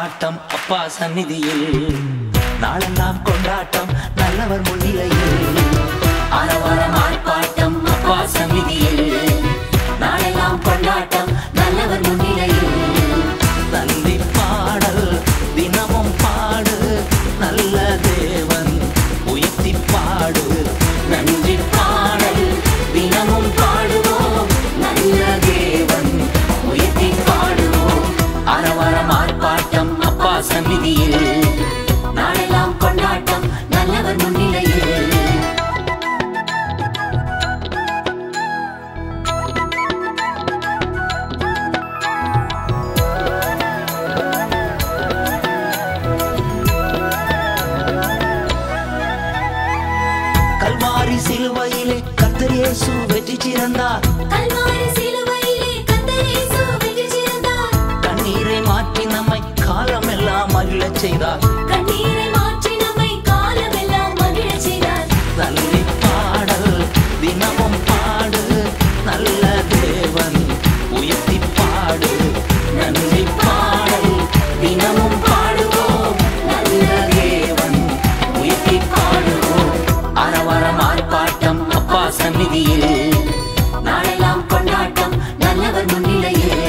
ஆர்ப்பாட்டம் அப்பா சந்நிதியில் நாளெல்லாம் கொண்டாட்டம் நல்லவர் முன்னிலையில் ஆரவாரம் ஆர்ப்பாட்டம் அப்பா சந்நிதியில் நாளெல்லாம் கொண்டாட்டம் நல்லவர் முன்னிலையில் நன்றி பாடல் தினமும் பாடு நல்ல தேவன் உயர்த்தி பாடு நன்றி பாடல் தினமும் பாடுவோம் நல்ல தேவன் உயர்த்தி பாடுவோம் அரவரம் ஆர்ப்பாட்டம் அப்பா சந்நிதியில் நாளெல்லாம் கொண்டாட்டம் நல்லவர் முன்னிலையில் கல்வாரி சிலுவையிலே கர்த்தர் இயேசு வெற்றி சிறந்தார் கல்வாரி சிலுவையிலே கர்த்தர் இயேசு வெற்றி சிறந்தார். கண்ணீரை மாற்றி நம்மை காலமெல்லாம் மகிழச் செய்தார் கண்ணீரை மாற்றி நம்மை காலமெல்லாம் மகிழச் செய்தார். நன்றி பாடல் தினமும் பாடு நல்ல தேவன் உயர்த்தி பாடு நன்றி பாடல் தினமும் பாடுவோம் நல்ல தேவன் உயர்த்தி பாடுவோம் அரவரம் ஆர்ப்பாட்டம் அப்பா சந்நிதியில் நாளெல்லாம் கொண்டாட்டம் நல்லவர் முன்னிலையில்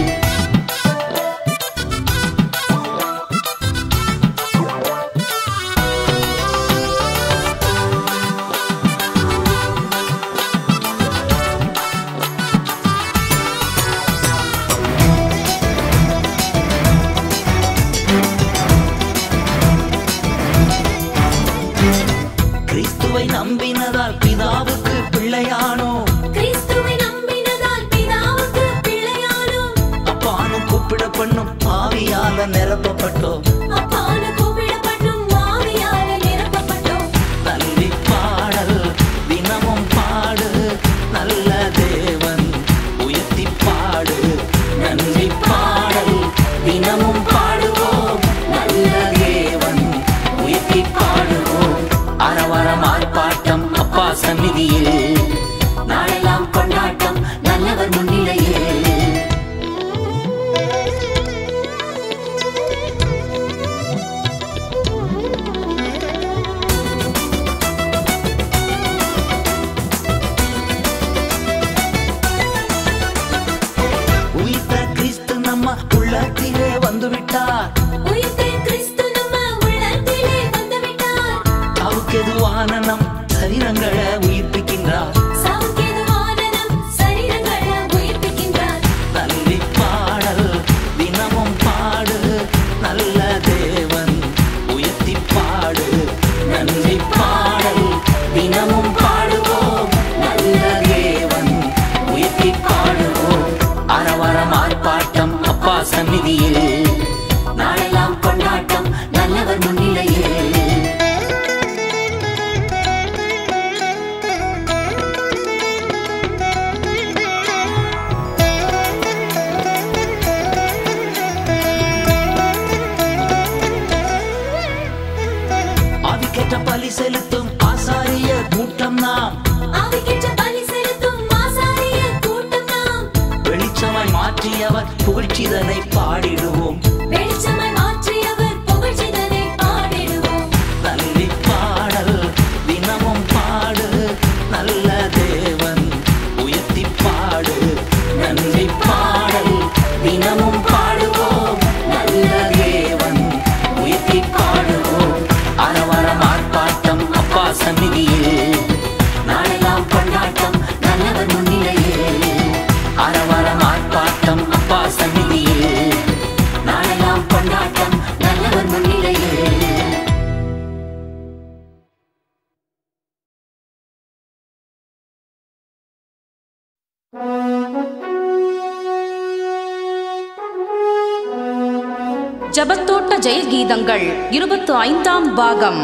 கிறிஸ்துவை நம்பினதால் பிதாவுக்கு பிள்ளையானோ கிறிஸ்துவை நம்பினதால் பிதாவுக்கு பிள்ளையானோம். அப்பானு கூப்பிடப்பண்ணும் ஆவியால நிரப்பப்பட்டோம் அப்பானு கூப்பிடப்பட்டும் ஆவியால நிரப்பப்பட்டோம். நன்றி பாடல் தினமும் பாடு நல்ல தேவன் உயர்த்தி பாடு நன்றி பாடல் தினமும் பாடுவோம் நல்ல தேவன் உயர்த்தி பாடுவோம் அரவரம் ஆர்ப்பாட்டம் அப்பா சந்நிதியில் நாளெல்லாம் கொண்டாட்டம் நல்லவர் முன்னிலையில் உயிர்த்த கிறிஸ்து நம்ம உள்ளத்திலே வந்து விட்டார் உயிர்த்த கிறிஸ்து நம்ம உள்ளத்திலே வந்துவிட்டார். அவருக்கெதுவான நம் சரீரங்களை உயிர்ப்பிக்கின்றார் சாவுக்கேதுவான நம் சரீரங்களை உயிர்ப்பிக்கின்றார். நன்றி பாடல் தினமும் பாடு நல்ல தேவன் உயர்த்தி பாடு நன்றி பாடல் தினமும் பாடுவோம் நல்ல தேவன் உயர்த்தி பாடுவோம் அரவரம் ஆர்ப்பாட்டம் அப்பா சந்நிதியில் நாளெல்லாம் கொண்டாட்டம் நல்லவர் முன்னிலையில் ஆவிக்கேற்ற பலி செலுத்தும் ஆசாரிய கூட்டம் நாம் ஆவிக்கேற்ற பலி செலுத்தும் ஆசாரியர் கூட்டம் நாம். வெளிச்சமாய் மாற்றியவர் புகழ்ச்சிதனை பாடிடுவோம் வெளிச்சமாய் மாற்றியவர் புகழ்ச்சிதனை பாடிடுவோம். நன்றி பாடல் தினமும் பாடு நல்ல தேவன் உயர்த்தி பாடு நன்றி பாடல் தினமும் பாடுவோம் நல்ல தேவன் உயர்த்தி பாடுவோம் அரவரம் ஆர்ப்பாட்டம் அப்பா சந்நிதியில் நாளெல்லாம் கொண்டாட்டம் நல்லவர் முன்னிலையில் அரவரம் ஆர்ப்பாட்டம் அப்பா சந்நிதியில் நாளெல்லாம் கொண்டாட்டம் நல்லவர் முன்னிலையில் ஜபத்தோட்ட ஜெயகீதங்கள் இருபத்து ஐந்தாம் பாகம்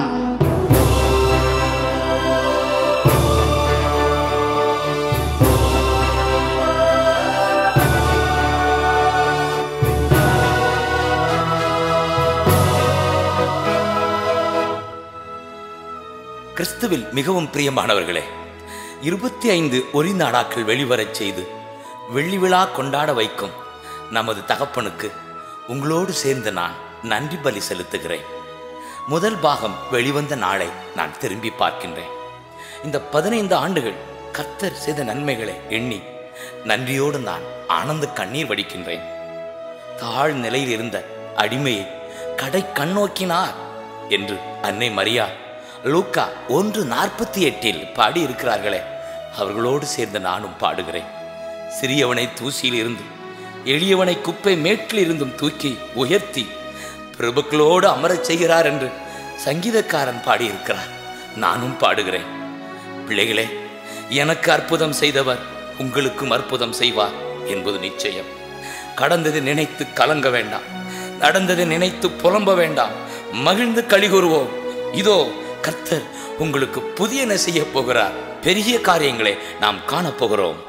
கிறிஸ்துவில் மிகவும் பிரியமானவர்களே இருபத்தி ஐந்து ஒளி நாடாக்கள் வெளிவரச் செய்து வெள்ளி விழா கொண்டாட வைக்கும் நமது தகப்பனுக்கு உங்களோடு சேர்ந்து நான் நன்றி பலி செலுத்துகிறேன் முதல் பாகம் வெளிவந்த நாளை நான் திரும்பி பார்க்கின்றேன் இந்த பதினைந்து ஆண்டுகள் கர்த்தர் செய்த நன்மைகளை எண்ணி நன்றியோடு நான் ஆனந்த கண்ணீர் வடிக்கின்றேன் தாழ் நிலையில் இருந்த அடிமையை கடை கண்ணோக்கினார் என்று அன்னை மரியா லூக்கா ஒன்று நாற்பத்தி எட்டில் பாடியிருக்கிறார்களே அவர்களோடு சேர்ந்து நானும் பாடுகிறேன் சிறியவனை தூசியில் இருந்து எளியவனை குப்பை மேட்டில் இருந்தும் தூக்கி உயர்த்தி பிரபுக்களோடு அமரச் செய்கிறார் என்று சங்கீதக்காரன் பாடியிருக்கிறார் நானும் பாடுகிறேன் பிள்ளைகளே எனக்கு அற்புதம் செய்தவர் உங்களுக்கும் அற்புதம் செய்வார் என்பது நிச்சயம் கடந்ததை நினைத்து கலங்க வேண்டாம் நடந்ததை நினைத்து புலம்ப வேண்டாம் மகிழ்ந்து கழிகூறுவோம் இதோ கர்த்தர் உங்களுக்கு புதியன செய்ய போகிறார் பெரிய காரியங்களை நாம் காணப்போகிறோம்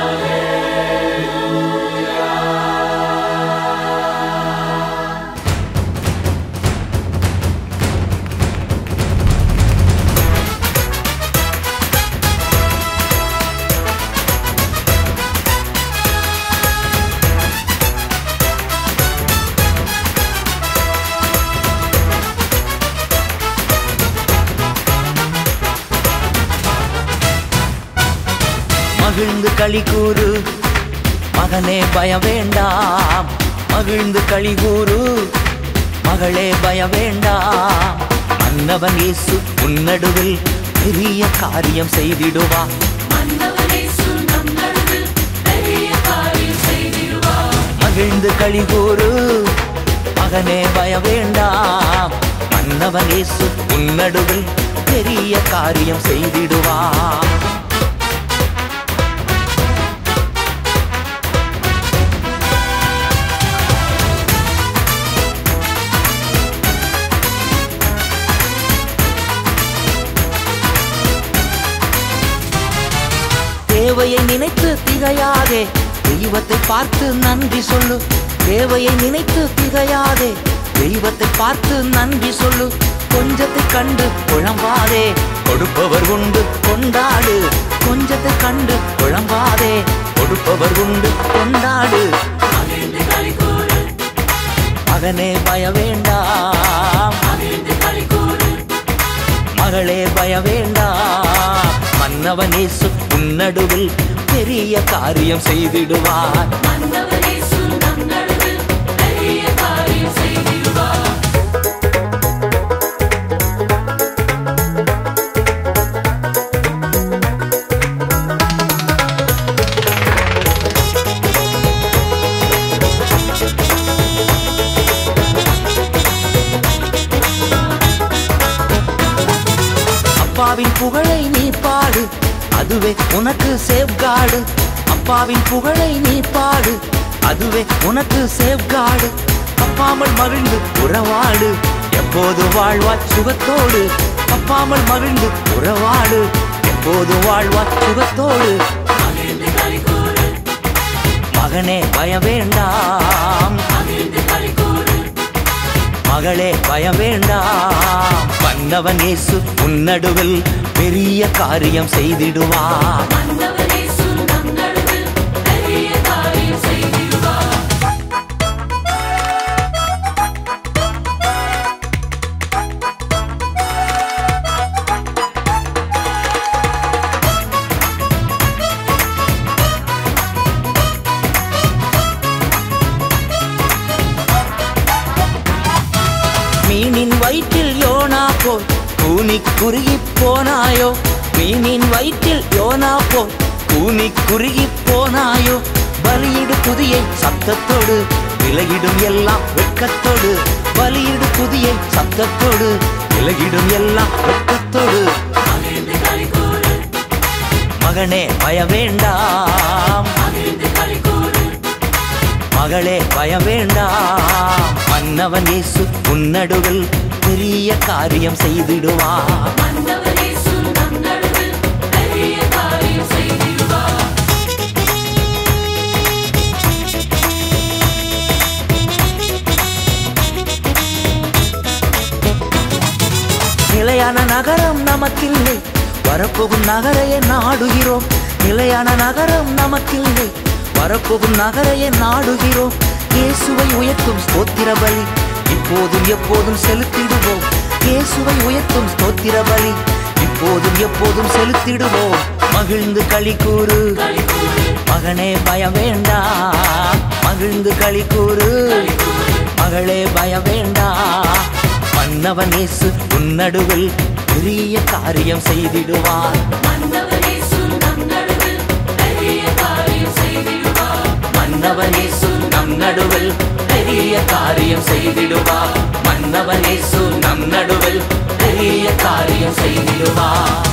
மகிழ்ந்து களி கூறு மகனே பயம் வேண்டாம் மகிழ்ந்து களி கூறு மகளே பயம் வேண்டாம் மன்னவன் இயேசு உன்னடுவில் பெரிய காரியம் செய்திடுவா மகிழ்ந்து களி கூறு மகனே பயம் வேண்டாம் மன்னவன் இயேசு உன்னடுவில் பெரிய காரியம் செய்திடுவா தேவையை நினைத்து திகையாதே தெய்வத்தை பார்த்து நன்றி சொல்லு தேவையை நினைத்து திகையாதே தெய்வத்தை பார்த்து நன்றி சொல்லு கொஞ்சத்தை கண்டு குழம்பாதே கொடுப்பவர் உண்டு கொண்டாடு கொஞ்சத்தை கண்டு குழம்பாதே கொடுப்பவர் உண்டு கொண்டாடு மகனே பய வேண்டாம் மகளே பய வேண்டாம் மன்னவன் இயேசு உன்னடுவில் பெரிய காரியம் செய்திடுவார் அப்பாவின் புகழை நீ பாடு அதுவே உனக்கு சேவ்காடு அப்பாவின் புகழை நீ பாடு அதுவே உனக்கு சேவ்காடு தப்பாமல் மகிழ்ந்து உறவாடு எப்போது வாழ்வாய் சுகத்தோடு தப்பாமல் மகிழ்ந்து உறவாடு எப்போது வாழ்வாய் சுகத்தோடு மகனே பய வேண்டாம் மகளே பயம் வேண்டாம் வந்தவன் இயேசு உன்னடுவில் பெரிய காரியம் செய்திடுவார் மீனின் வயிற்றில் யோனா போல் கூனி குறுகி போனாயோ மீனின் வயிற்றில் யோனா போல் கூனி குறுகி போனாயோ பலியிடு புதியை சத்தத்தோடு விலகிடும் எல்லாம் வெட்கத்தோடு பலியிடு புதியை சத்தத்தோடு விலகிடும் எல்லாம் வெட்கத்தோடு மகனே பய வேண்டாம் மகளே பய வேண்டாம் மன்னவன் இயேசு உன்னடுவில் பெரிய காரியம் செய்திடுவார் நிலையான நகரம் நமக்கில்லை வரப்போகும் நகரையே நாடுகிறோம் நிலையான நகரம் நமக்கில்லை வரப்போகும் நகரையே நாடுகிறோம் இயேசுவை உயர்த்தும் ஸ்தோத்திர பலி இப்போதும் எப்போதும் செலுத்திடுவோம் இயேசுவை உயர்த்தும் ஸ்தோத்திர பலி இப்போதும் எப்போதும் செலுத்திடுவோம் மகிழ்ந்து களி கூறு மகனே பயம் வேண்டாம் மகிழ்ந்து களி கூறு மகளே பயம் வேண்டாம் மன்னவன் இயேசு உன் நடுவில் பெரிய காரியம் செய்திடுவார் மன்னவன் இயேசு நம் நடுவில் பெரிய காரியம் செய்திடுவார் மன்னவன் இயேசு நம் நடுவில் பெரிய காரியம் செய்திடுவார்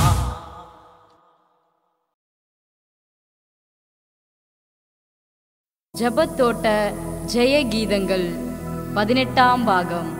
ஜபத்தோட்ட ஜெய கீதங்கள் பதினெட்டாம் பாகம்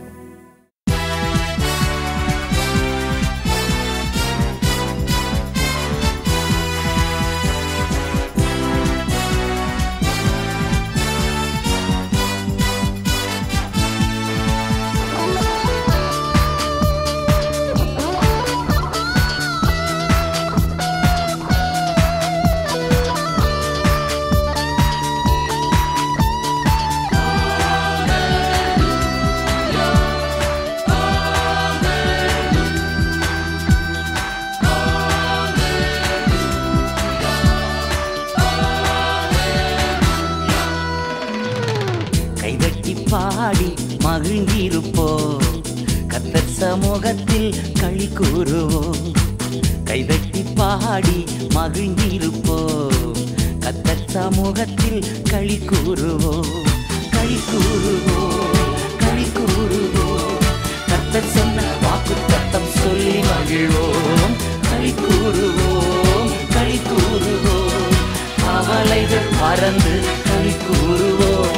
கைதட்டி பாடி மகிழ்ந்திருப்போ கத்தர் சமூகத்தில் களி கூறுவோம் கைதட்டி பாடி மகிழ்ந்திருப்போ கத்தர் சமூகத்தில் களி கூறுவோம் களி கூறுவோம் களி கூறுவோம் கத்தர் சொன்ன வாக்கு தத்தம் சொல்லி மகிழ்வோம் களி கூறுவோம் களி கூறுவோம் கவலைகள் மறந்து களி கூறுவோம்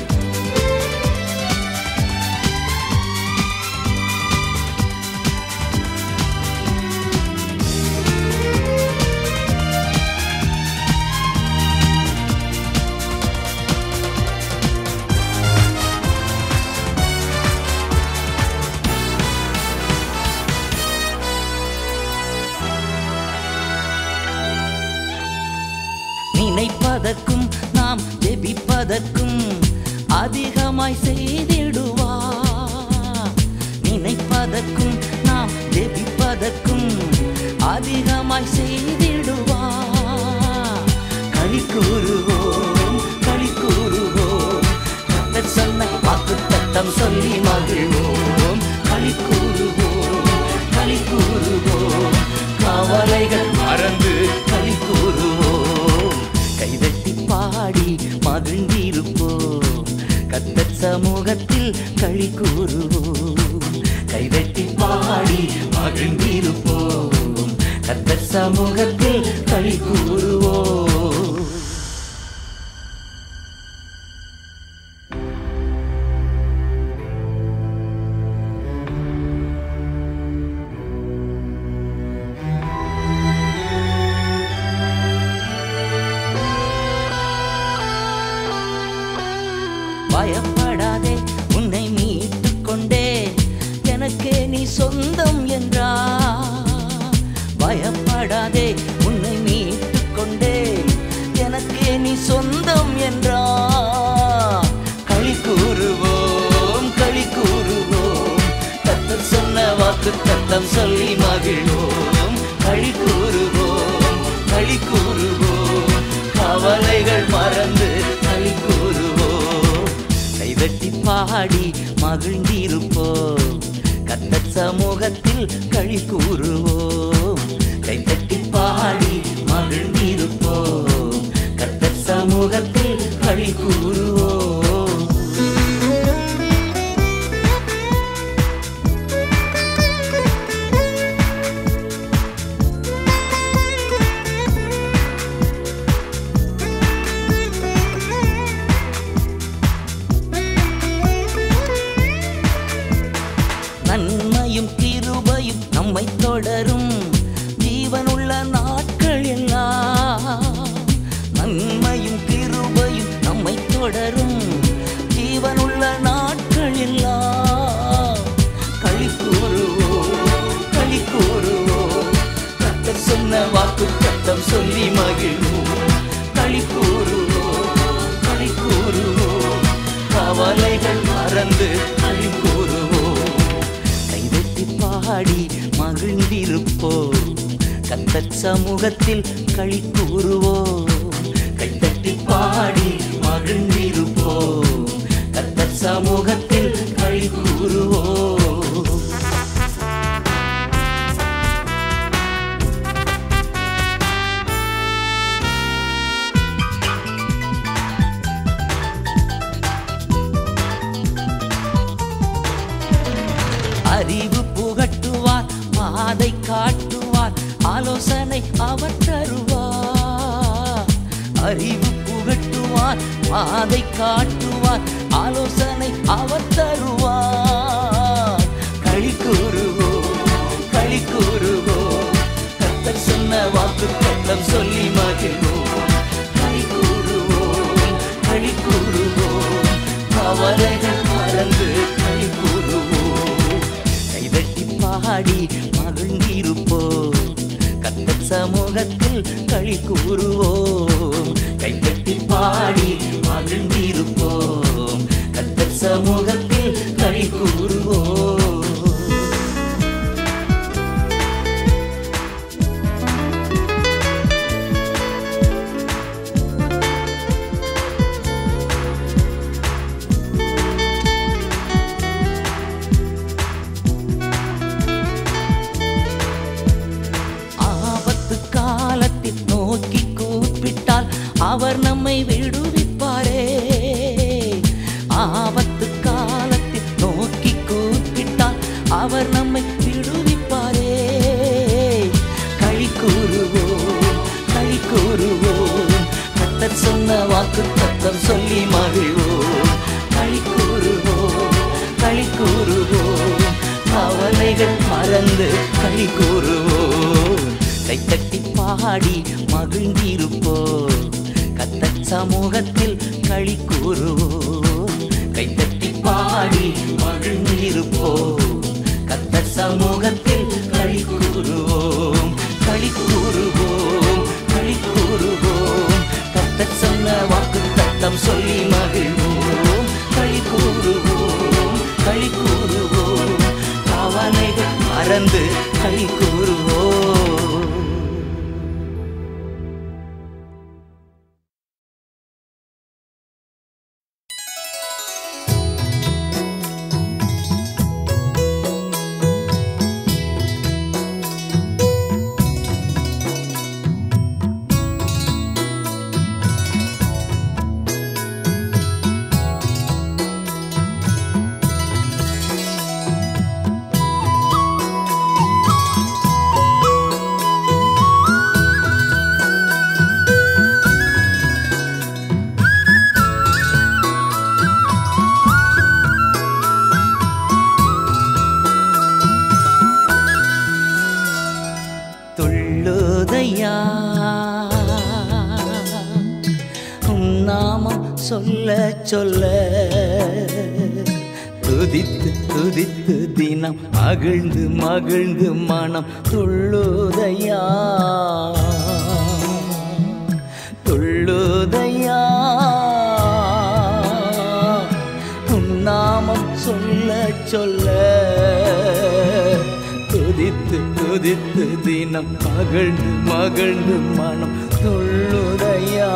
நினைப்பதற்கும் நாம் ஜெபிப்பதற்கும் அதிகமாய் செய்திடுவா நினைப்பதற்கும் நாம் ஜெபிப்பதற்கும் அதிகமாய் செய்திடுவா களி கூறுவோம் களி கூறுவோம் கர்த்தர் சொன்ன வாக்கு தத்தம் சொல்லி மகிழ்வோம் களி கூறுவோம் களி கூறுவோம் கவலைகள் மறந்து களி கூறுவோம் கைதட்டி பாடி மகிழ்ந்திருப்போம் கத்தர் சமூகத்தில் களி கூறுவோம் கைதட்டி பாடி மகிழ்ந்திருப்போம் கத்தர் சமூகத்தில் களி கூறுவோம் பயப்படாதே உன்னை மீட்டுக் கொண்டே எனக்கே நீ சொந்தம் என்றா பயப்படாதே உன்னை மீட்டுக் கொண்டே எனக்கே நீ சொந்தம் என்றா களி கூறுவோம் களி கூறுவோம் கத்தர் சொன்ன வாக்கு தத்தம் சொல்லி மகிழ்வோம் களி கூறுவோம் களி கூறுவோம் கவலைகள் மறந்து களி கூறுவோம் கைதட்டி பாடி மகிழ்ந்திருப்போம் கத்தர் சமூகத்தில் களி கூறுவோம் கைதட்டி பாடி மகிழ்ந்திருப்போம் கத்தர் சமூகத்தில் களி கூறுவோம் நன்மையும் கிருபையும் நம்மை தொடரும் ஜீவனுள்ள நாட்கள் எல்லாம் நன்மையும் கிருபையும் நம்மை தொடரும் ஜீவனுள்ள நாட்கள் எல்லாம் களி கூறுவோம் களி கூறுவோம் கத்தர் சொன்ன வாக்கு சத்தம் சொல்லி மகிழ்வோம் களி கூறுவோம் களி கூறுவோம் கவலைகள் மறந்து களி பாடி மகிழ்ந்திருப்போம் கத்தர் சமூகத்தில் களி கூறுவோம் கைத்தட்டி பாடி மகிழ்ந்திருப்போம் கத்தர் சமூகத்தில் களி கூறுவோம் அறிவு புகட்டுவார் பாதை காட்டுவார் ஆலோசனை அவர் தருவார் அறிவு புகட்டுவார் பாதை காட்டுவார் ஆலோசனை அவர் தருவார் களி கூறுவோம் களி கூறுவோம் கத்தர் சொன்ன வாக்கு கட்டம் சொல்லி மகிழ்வோம் களி கூறுவோம் களி கூறுவோம் கவலைகள் மறந்து களி கூறுவோம் கைதட்டி பாடி மகிழ்ந்திருப்போம் கத்தர் சமூகத்தில் களி கூறுவோம் கைதட்டி பாடி மகிழ்ந்திருப்போம் கத்தர் சமூகத்தில் களி கூறுவோம் ஆபத்து காலத்தில் நோக்கி கூப்பிட்டால் அவர் நம்மை விடுவிப்பாரே ஆபத்து காலத்தில் நோக்கி கூப்பிட்டால் அவர் நம்மை விடுவிப்பாரே களி கூறுவோம் களி கூறுவோம் கத்தர் சொன்ன வாக்கு தத்தம் சொல்லி மகிழ்வோம் களி கூறுவோம் களி கூறுவோம் கவலைகள் மறந்து களி கூறுவோம் கைத்தட்டி பாடி மகிழ்ந்திருப்போம் கத்தர் சமூகத்தில் களி கூறுவோம் கைத்தட்டி பாடி மகிழ்ந்திருப்போம் கத்தர் சமூகத்தில் களி கூறுவோம் களி கூறுவோம் களி கூறுவோம் கத்தர் சொன்ன வாக்கு தத்தம் சொல்லி மகிழ்வோம் களி கூறுவோம் களி கூறுவோம் கவலைகள் மறந்து களி கூறுவோம் துள்ளுதையா உன் நாமம் சொல்ல சொல்ல துதித்து துதித்து தினம் மகிழ்ந்து மகிழ்ந்து மனம் துள்ளுதையா துள்ளுதையா உன் நாமம் சொல்ல சொல்ல துதித்து துதித்து தினம் மகிழ்ந்து மகிழ்ந்து மனம் துள்ளுதையா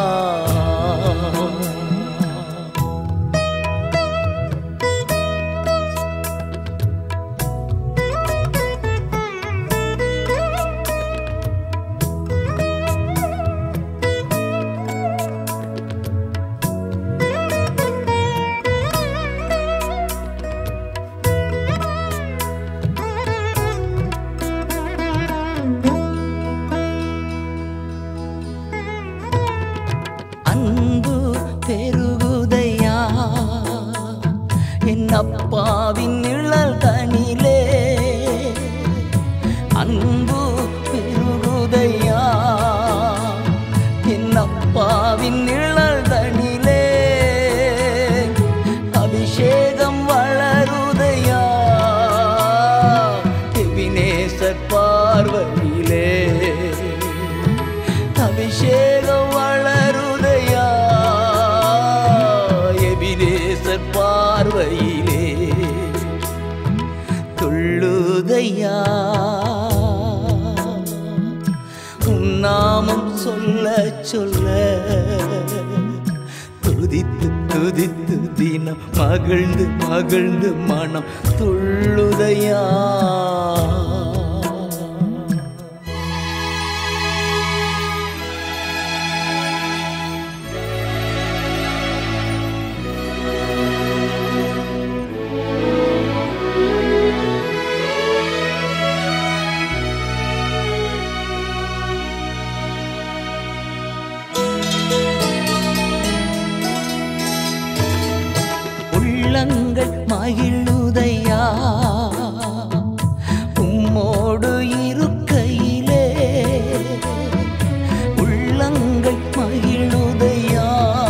அன்பு பெருகுதையா என் அப்பாவின் நிழல் தனிலே அன்பு பெருகுதையா என் அப்பாவின் நிழல் தனிலே அபிஷேகம் வளருதையா எபினேசர் பார்வையிலே அபிஷேகம் வளருதையா எபினேசர் பார்வையிலே உன்னாமம் சொல்ல சொல்ல துதித்து துதித்து தினம் மகிழ்ந்து மகிழ்ந்து மனம் துள்ளுதையா உள்ளங்கள் மகிழுதையா உம்மோடு இருக்கையிலே உள்ளங்கள் மகிழுதையா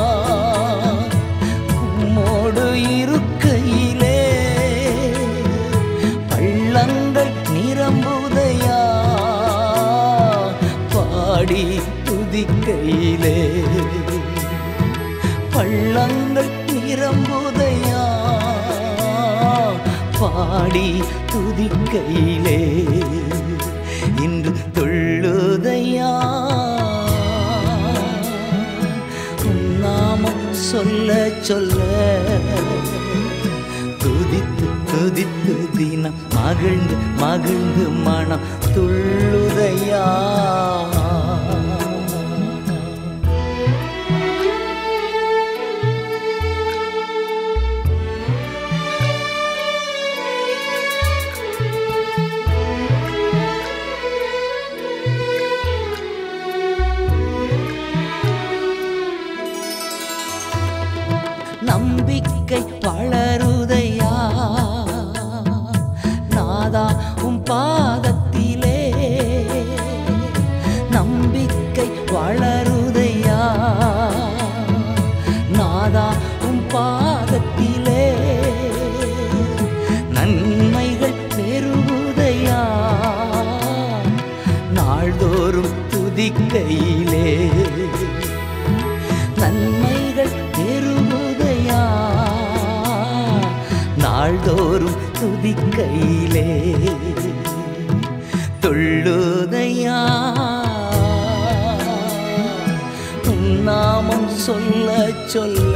உம்மோடு இருக்கையிலே பள்ளங்கள் நிரம்புதையா பாடி துதிக்கையிலே பள்ளங்கள் நிரம்புதையா பாடி துதிக்கையிலே இன்று துள்ளுதையா உன் நாமம் சொல்ல சொல்ல துதித்து துதித்து தினம் மகிழ்ந்து மகிழ்ந்து மனம் துள்ளுதையா நம்பிக்கை வளருதையா நாதா உம் பாதத்திலே நம்பிக்கை வளருதையா நாதா உம் பாதத்திலே நன்மைகள் பெருகுதையா நாள்தோறும் துதிக்கையிலே நன்மைகள் பெருகுதையா நாள்தோறும் துதிக்கையிலே துள்ளுதையா உன் நாமம் சொல்ல சொல்ல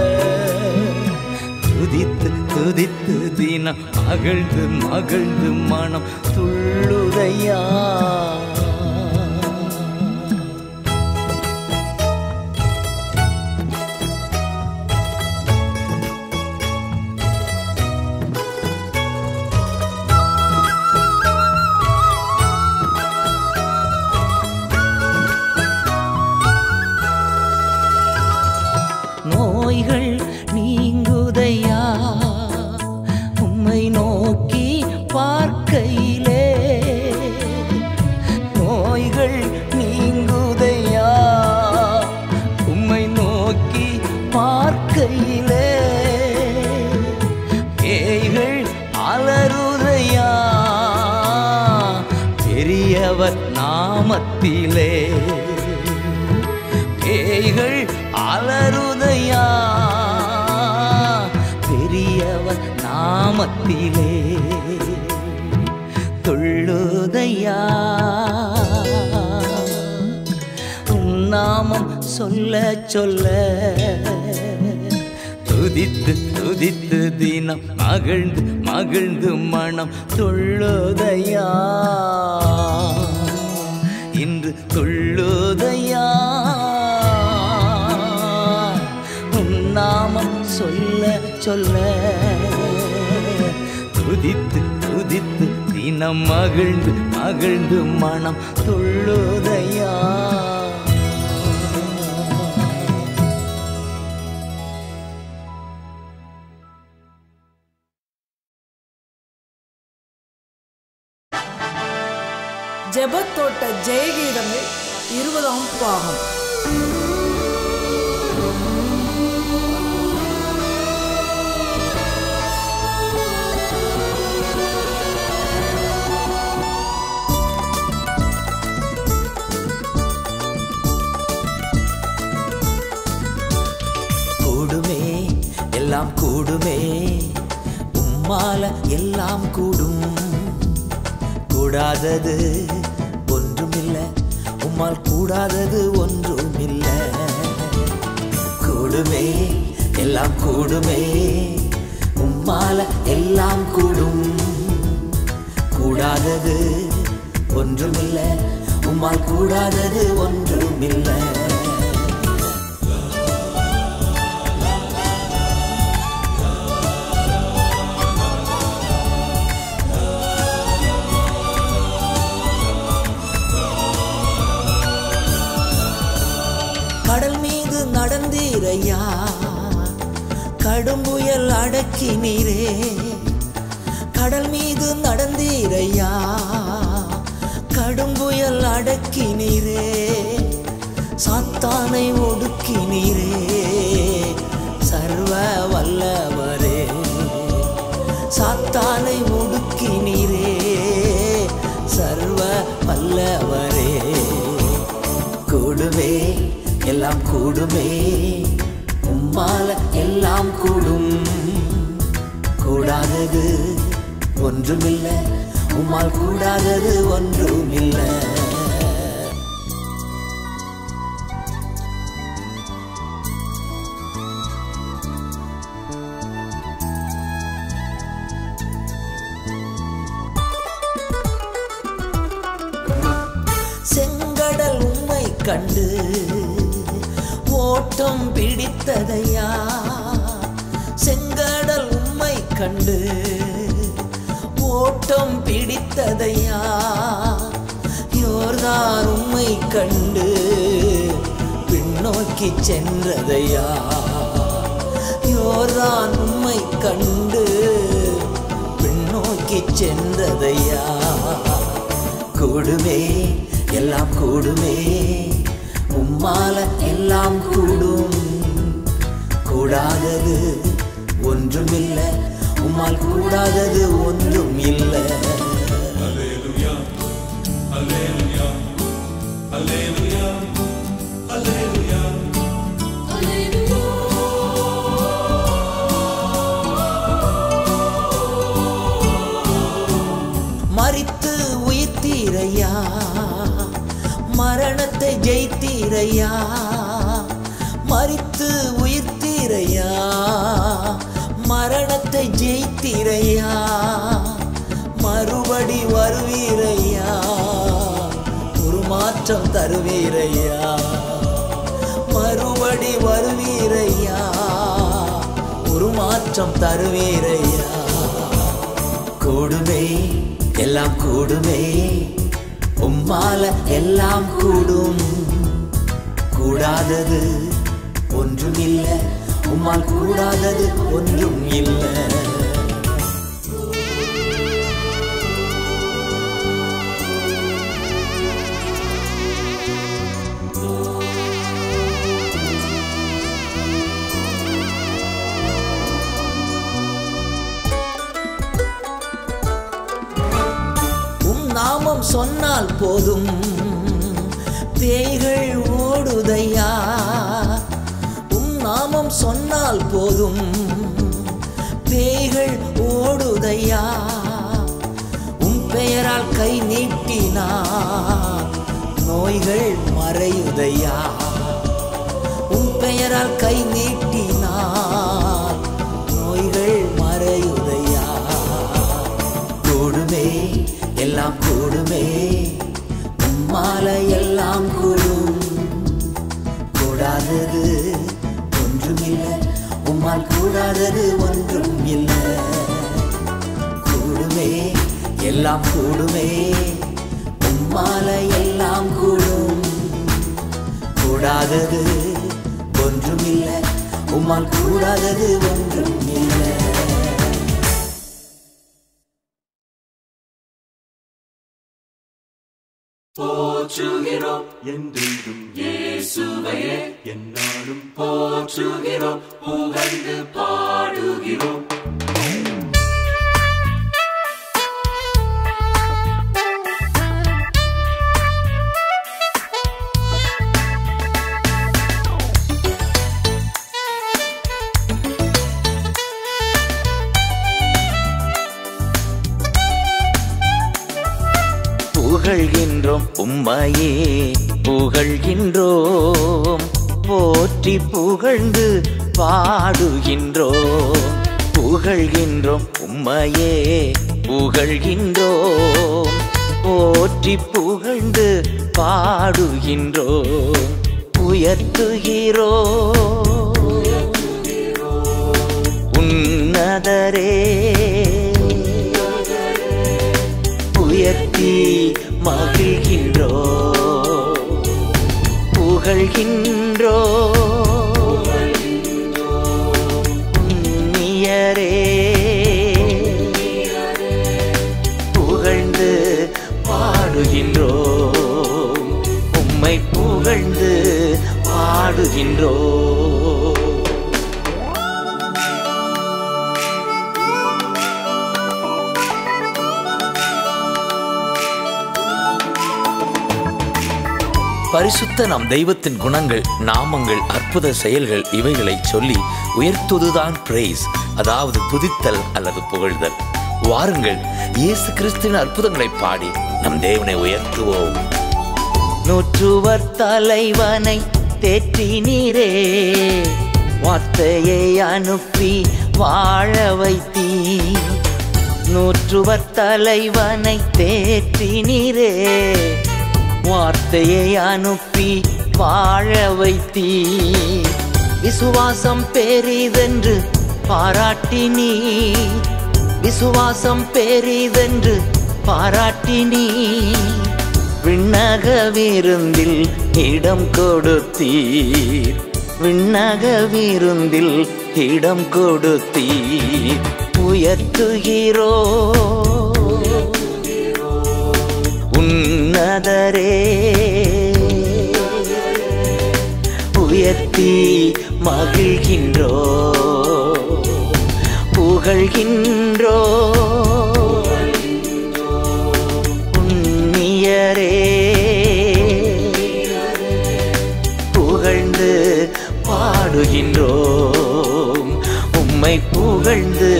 துதித்து துதித்து தினம் மகிழ்ந்து மகிழ்ந்து மனம் துள்ளுதையா நோய்கள் நீங்குதையா உம்மை நோக்கி பார்க்கையிலே நோய்கள் நீங்குதையா உம்மை நோக்கி பார்க்கையிலே பேய்கள் அலறுதையா பெரியவர் நாமத்திலே பேய்கள் அலறுதையா பெரியவர் நாமத்திலே துள்ளுதையா உன் நாமம் சொல்ல சொல்ல துதித்து துதித்து தினம் மகிழ்ந்து மகிழ்ந்து மனம் துள்ளுதையா இன்று துள்ளுதையா உன் நாமம் சொல்ல சொல்ல துதித்து துதித்து தினம் மகிழ்ந்து மகிழ்ந்து மனம் துள்ளுதையா ஜெபத்தோட்ட ஜெயகீதங்கள் இருபதாம் பாகம் கூடுமே எல்லாம் கூடுமே உம்மால எல்லாம் கூடும் கூடாதது ஒன்றுமில்ல உம்மால் கூடாதது ஒன்றும் இல்லை கூடுமே எல்லாம் கூடுமே உம்மால எல்லாம் கூடும் கூடாதது ஒன்றுமில்லை உம்மால் கூடாதது ஒன்றுமில்லை கடல் மீது நடந்தீரையா கடும் புயல் அடக்கினீரே கடல் மீது நடந்தீரையா கடும் புயல் அடக்கினீரே சாத்தானை ஒடுக்கினீரே சர்வ வல்லவரே சாத்தானை ஒடுக்கினீரே சர்வ வல்லவரே கூடுமே எல்லாம் கூடுமே உம்மால எல்லாம் கூடும் கூடாதது ஒன்றுமில்லை உம்மால் கூடாதது ஒன்றுமில்லை செங்கடல் உம்மை கண்டு ஓட்டம் பிடித்ததையா செங்கடல் உம்மை கண்டு ஓட்டம் பிடித்ததையா யோர்தான் உம்மை கண்டு பின்னோக்கி சென்றதையா யோர்தான் உம்மை கண்டு பின்னோக்கி சென்றதையா கூடுமே எல்லாம் கூடுமே உம்மால எல்லாம் கூடும் கூடாதது ஒன்றுமில்லை உம்மால் கூடாதது ஒன்றும் இல்லை மறித்து உயிர்த்தீரையா மரணத்தை ஜெயித்தீரையா மறித்து உயிர்த்தீரையா மரணத்தை ஜெயித்தீரையா மறுபடி வருவீரையா ஒரு மாற்றம் தருவீரையா மறுபடி வருவீரையா ஒரு மாற்றம் தருவீரையா கூடுமே எல்லாம் கூடுமே உம்மால எல்லாம் கூடும் கூடாதது ஒன்றும் இல்லை உம்மால் கூடாதது ஒன்றும் இல்லை உம் நாமம் சொன்னால் போதும் பேய்கள் ஓடுதையா உம் நாமம் சொன்னால் போதும் பேய்கள் ஓடுதையா உம் பெயரால் கை நீட்டினார் நோய்கள் மறையுதையா உம் பெயரால் கை நீட்டினார் நோய்கள் மறையுதையா கூடுமே எல்லாம் கூடுமே உம்மால எல்லாம் கூடும் கூடாதது ஒன்றுமில்லை உம்மால் கூடாதது ஒன்றும் இல்லை கூடுமே எல்லாம் கூடுமே உம்மால எல்லாம் கூடும் கூடாதது ஒன்றுமில்லை உம்மால் கூடாதது ஒன்றும் இல்லை போற்றுகிறோம் என்றென்றும் இயேசுவையே என்னாலும் போற்றுகிறோம் புகழ்ந்து பாடுகிறோம் புகழ்கின்றோம் உம்மையே புகழ்கின்றோம் போற்றி புகழ்ந்து பாடுகின்றோம் புகழ்கின்றோம் உம்மையே புகழ்கின்றோம் போற்றி புகழ்ந்து பாடுகின்றோம் உயர்த்துகிறோம் உன்னதரே உயர்த்தி மகிழ்கின்றோ புகழ்கின்றோ உன்னியரே புகழ்ந்து பாடுகின்றோம் உம்மை புகழ்ந்து பாடுகின்றோம் பரிசுத்த நம் தெய்வத்தின் குணங்கள் நாமங்கள் அற்புத செயல்கள் இவைகளை சொல்லி உயர்த்துவதுதான் பிரேஸ் அதாவது துதித்தல் அல்லது புகழ்தல் வாருங்கள் இயேசு கிறிஸ்துவின் அற்புதங்களை பாடி நம் தேவனை உயர்த்துவோம் நூற்றுவர் தலைவனை தேற்றினீரே வார்த்தையை அனுப்பி வாழ வைத்தீ நூற்றுவர் தலைவனை தேற்றினீரே வார்த்தையை அனுப்பி வாழ வைத்தீ விசுவாசம் பெரிதென்று பாராட்டினீ விசுவாசம் பெரிதென்று பாராட்டினீ விண்ணக விருந்தில் இடம் கொடுத்தீர் விண்ணக விருந்தில் இடம் கொடுத்தீர் உயர்த்துகிறோ உன்னதரே உயர்த்தி மகிழ்கின்றோ புகழ்கின்றோ உன்னியரே புகழ்ந்து பாடுகின்றோம் உம்மை புகழ்ந்து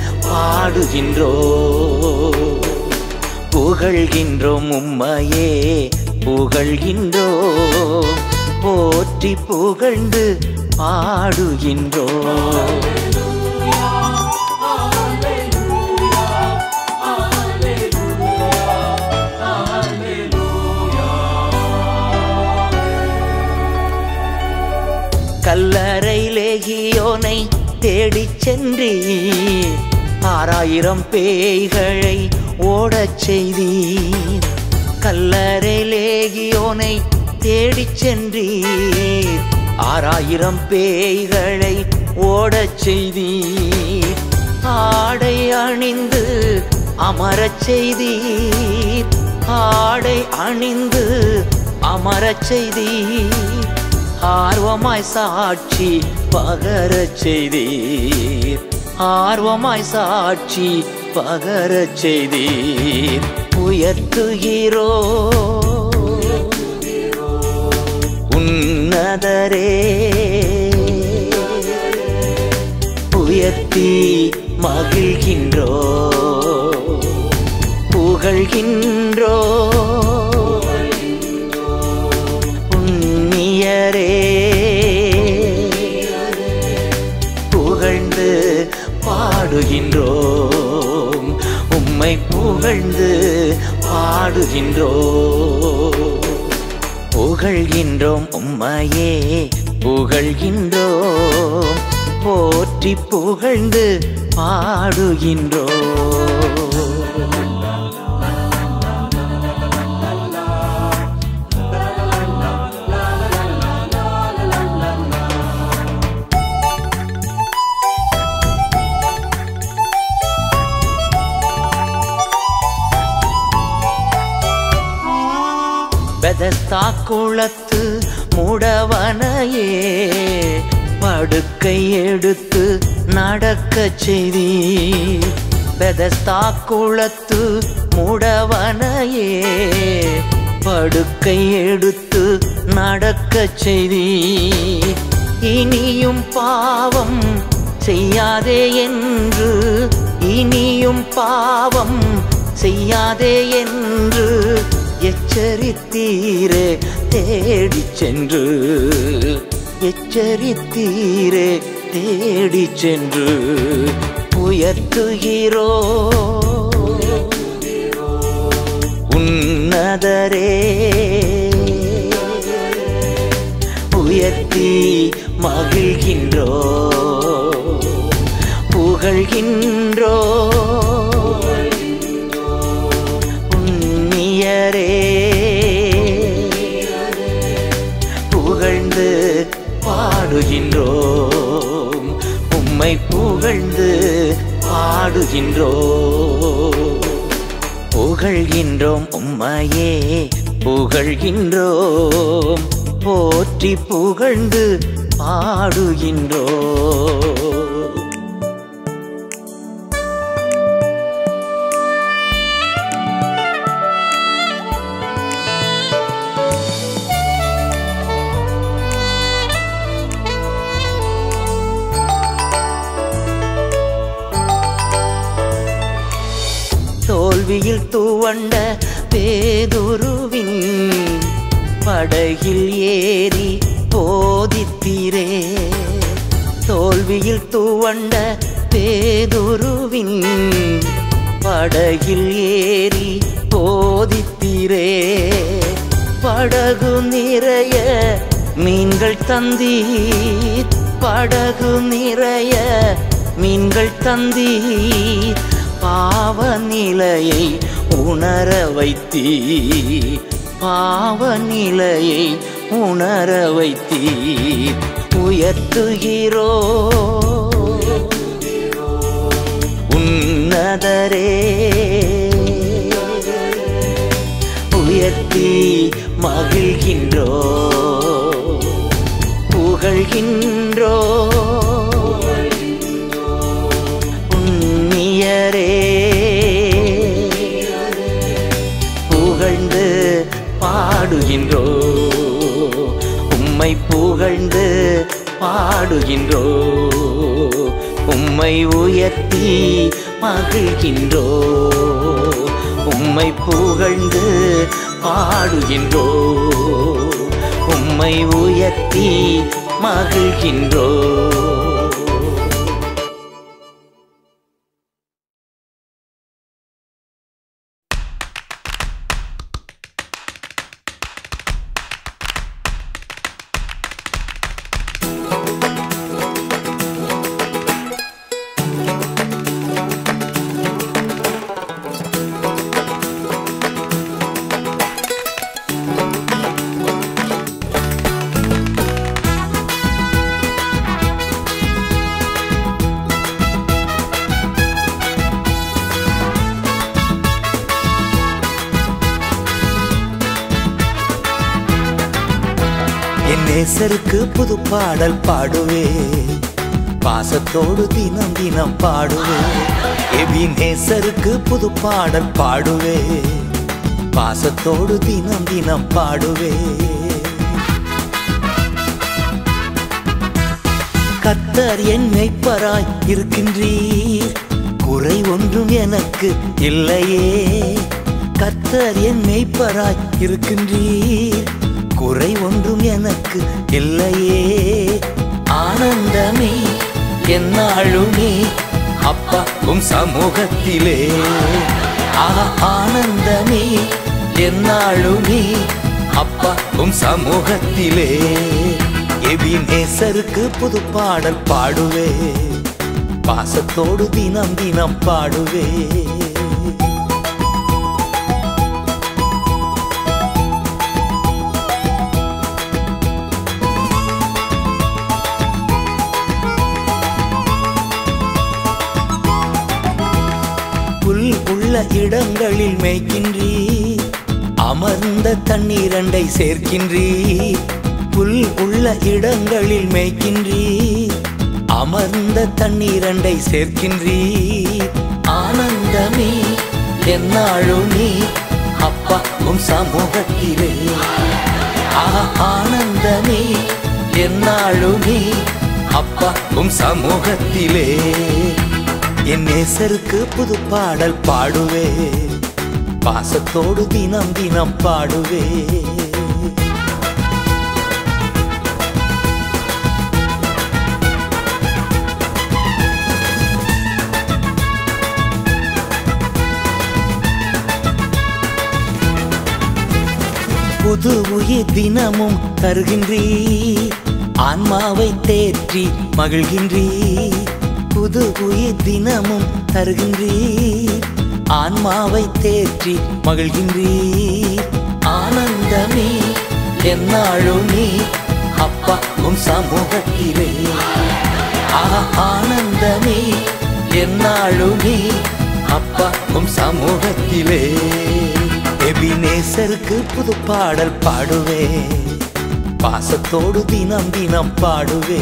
பாடுகின்றோம் புகழ்கின்றோம் உம்மையே புகழ்கின்றோம் போற்றி புகழ்ந்து பாடுகின்றோம் கல்லறையிலேகியோனை தேடிச் சென்றீர் ஆறாயிரம் பேய்களை ஓடச் செய்தீர் கல்லறையிலேகியோனை தேடிச் சென்றீர் ஆறாயிரம் பேய்களை ஓடச் செய்தீர் ஆடை அணிந்து அமரச் செய்தீர் ஆடை அணிந்து அமரச் செய்தீர் ஆர்வமாய் சாட்சி பகரச் செய்தீர் ஆர்வமாய் சாட்சி பகரச் செய்தீர் உயர்த்துகிறோ உன்னதரே உயர்த்தி மகிழ்கின்றோ புகழ்கின்றோ உன்னியரே புகழ்ந்து பாடுகின்றோம் உம்மை புகழ்ந்து பாடுகின்றோம் புகழ்கின்றோம் உம்மையே புகழ்கின்றோம் போற்றி புகழ்ந்து பாடுகின்றோம் பெதஸ்தா குளத்து முடவனையே படுக்கை எடுத்து நடக்கச் செய்தி பெதஸ்தா குளத்து முடவனையே படுக்கை எடுத்து நடக்கச் செய்தி இனியும் பாவம் செய்யாதே என்று இனியும் பாவம் செய்யாதே என்று எச்சரித்தீரே தேடிச் சென்று எச்சரித்தீரே தேடிச் சென்று உயர்த்துகிறோ உன்னதரே உயர்த்தி மகிழ்கின்றோ புகழ்கின்றோ உன்னியரே புகழ்ந்து பாடுகின்றோம் உம்மை புகழ்ந்து பாடுகின்றோம் புகழ்கின்றோம் உம்மையே புகழ்கின்றோம் போற்றி புகழ்ந்து பாடுகின்றோம் தோல்வியில் துவண்ட பேதுருவின் படகில் ஏறி போதித்தீரே தோல்வியில் துவண்ட பேதுருவின் படகில் ஏறி போதித்தீரே படகு நிறைய மீன்கள் தந்தீர் படகு நிறைய மீன்கள் தந்தீர் பாவ நிலையை உணர வைத்தீ பாவ நிலையை உணர வைத்தீர் உயர்த்துகிறோ உன்னதரே உயர்த்தி மகிழ்கின்றோ புகழ்கின்றோ உன்னியரே புகழ்ந்து பாடுகின்றோ உம்மை புகழ்ந்து பாடுகின்றோ உம்மை உயர்த்தி மகிழ்கின்றோ உம்மை புகழ்ந்து பாடுகின்றோ உம்மை உயர்த்தி மகிழ்கின்றோ என் நேசருக்கு புது பாடல் பாடுவே பாசத்தோடு தினம் தினம் பாடுவே எபி நேசருக்கு புது பாடல் பாடுவே பாசத்தோடு தினம் தினம் பாடுவே கத்தர் என் மெய்ப்பராய் இருக்கின்றீர் குறை ஒன்றும் எனக்கு இல்லையே கத்தர் என் மெய்ப்பராய் இருக்கின்றீர் குறை ஒன்றும் எனக்கு இல்லையே ஆனந்தமே என்னாளுமே அப்பா உம் சமூகத்திலே ஆஹா ஆனந்தமே என்னாளுமே அப்பா உம் சமூகத்திலே எபினேசருக்கு புது பாடல் பாடுவே பாசத்தோடு தினம் தினம் பாடுவே புல் உள்ள இடங்களில் மேய்க்கின்றீ அமர்ந்த தண்ணீரண்டை சேர்க்கின்றீ புல் உள்ள இடங்களில் மேய்க்கின்றீ அமர்ந்த தண்ணீரண்டை சேர்க்கின்றீ ஆனந்தமே என்னாழுமே அப்பா உம் சமூகத்திலே ஆஹா, ஆனந்தமே என்னாழுமே அப்பா உம் சமூகத்திலே என் நேசருக்கு புது பாடல் பாடுவே பாசத்தோடு தினம் தினம் பாடுவே புது உயிர் தினமும் தருகின்றீர் ஆன்மாவை தேற்றி மகிழ்கின்றீர் புது உயிர் தினமும் தருகின்றீர் ஆன்மாவை தேற்றி மகிழ்கின்றீர் ஆனந்தமே என்னாலும் நீ அப்பா உம் சமூகத்திலே ஆ- ஆனந்தமே என்னாலும் நீ அப்பா உம் சமூகத்திலே எபினேசருக்கு புது பாடல் பாடுவே பாசத்தோடு தினம் தினம் பாடுவே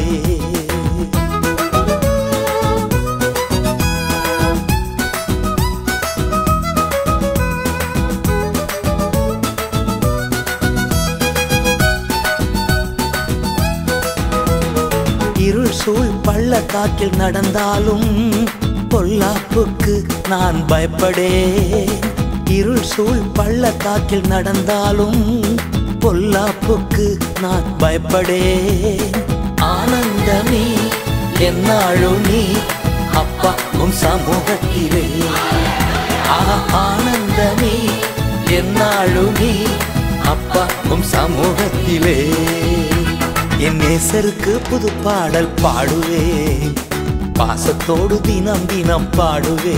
இருள் சூழ் பள்ளத்தாக்கில் நடந்தாலும் பொல்லாப்புக்கு நான் பயப்படேன் இருள் சூழ் பள்ளத்தாக்கில் நடந்தாலும் பொல்லாப்புக்கு நான் பயப்படேன் ஆனந்தமே என்னாலும் நீ அப்பா உம் சமூகத்திலே ஆ- ஆனந்தமே என்னாலும் நீ அப்பா உம் சமூகத்திலே என் நேசருக்கு புது பாடல் பாடுவே பாசத்தோடு தினம் தினம் பாடுவே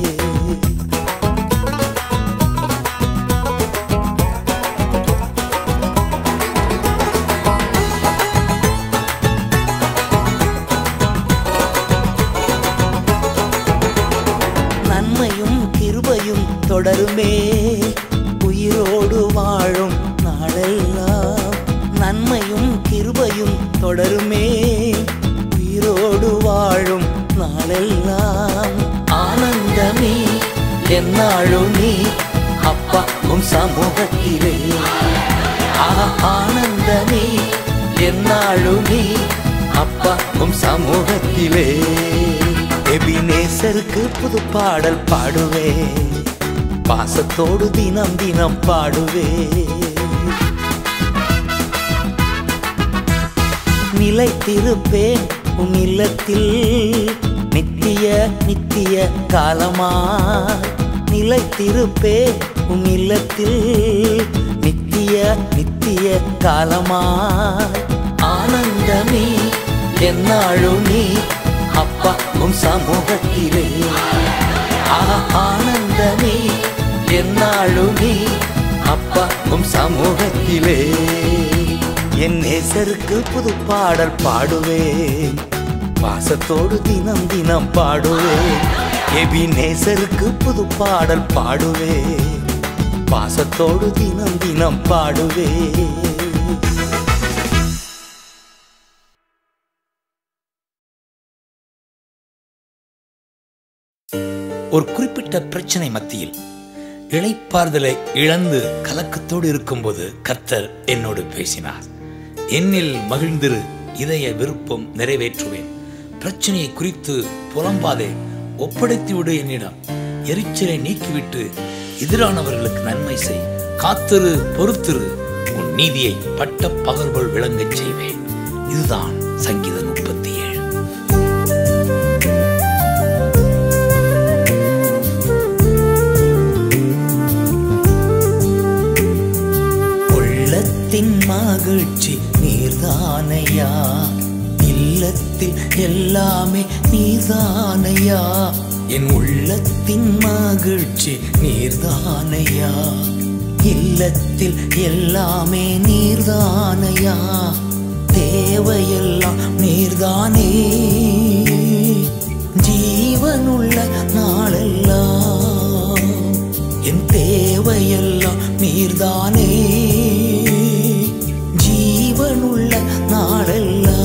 நன்மையும் கிருபையும் தொடருமே உயிரோடு வாழும் நாளெல்லாம் நன்மையும் கிருபையும் தொடருமே உயிரோடு வாழும் நாளெல்லாம் ஆனந்தமே என்னாலும் நீ அப்பா உம் சமூகத்திலே ஆ- ஆனந்தமே என்னாலும் நீ அப்பா உம் சமூகத்திலே எபினேசருக்கு புது பாடல் பாடுவே பாசத்தோடு தினம் தினம் பாடுவே நிலைத்திருப்பேன் உன் இல்லத்தில் நித்திய நித்திய காலமா நிலைத்திருப்பேன் உன் இல்லத்தில் நித்திய நித்திய காலமா ஆனந்தமே என்னாலும் நீ அப்பா உம் சமூகத்திலே ஆ- ஆனந்தமே என்னாலும் நீ அப்பா உம் சமூகத்திலே என் நேசருக்கு புது பாடல் பாடுவேன் பாசத்தோடு தினம் தினம் பாடுவேன் எபி நேசருக்கு புது பாடல் பாடுவேன் பாசத்தோடு தினம் தினம் பாடுவேன் ஒரு குறிப்பிட்ட பிரச்சனை மத்தியில் இளைப்பாறுதலை இழந்து கலக்கத்தோடு இருக்கும்போது கர்த்தர் என்னோடு பேசினார் என்னில் மகிழ்ந்திரு இதய விருப்பம் நிறைவேற்றுவேன் பிரச்சனையை குறித்து புலம்பாதே ஒப்படைத்து விடு என்னிடம் எரிச்சலை நீக்கிவிட்டு எதிரானவர்களுக்கு நன்மை செய் காத்திரு பொறுத்திரு உன் நீதியை பட்ட பகல்கள் விளங்கச் செய்வேன் இதுதான் சங்கீதம் முப்பத்தி ஏழு உள்ளத்தின் மகிழ்ச்சி நீர்தானையா இல்லத்தில் எல்லாமே நீர்தானையா என் உள்ளத்தின் மகிழ்ச்சி நீர்தானையா இல்லத்தில் எல்லாமே நீர்தானையா தேவையெல்லாம் நீர்தானே ஜீவனுள்ள நாளெல்லாம் என் தேவையெல்லாம் நீர்தானே ஜீவனுள்ள நாளெல்லாம்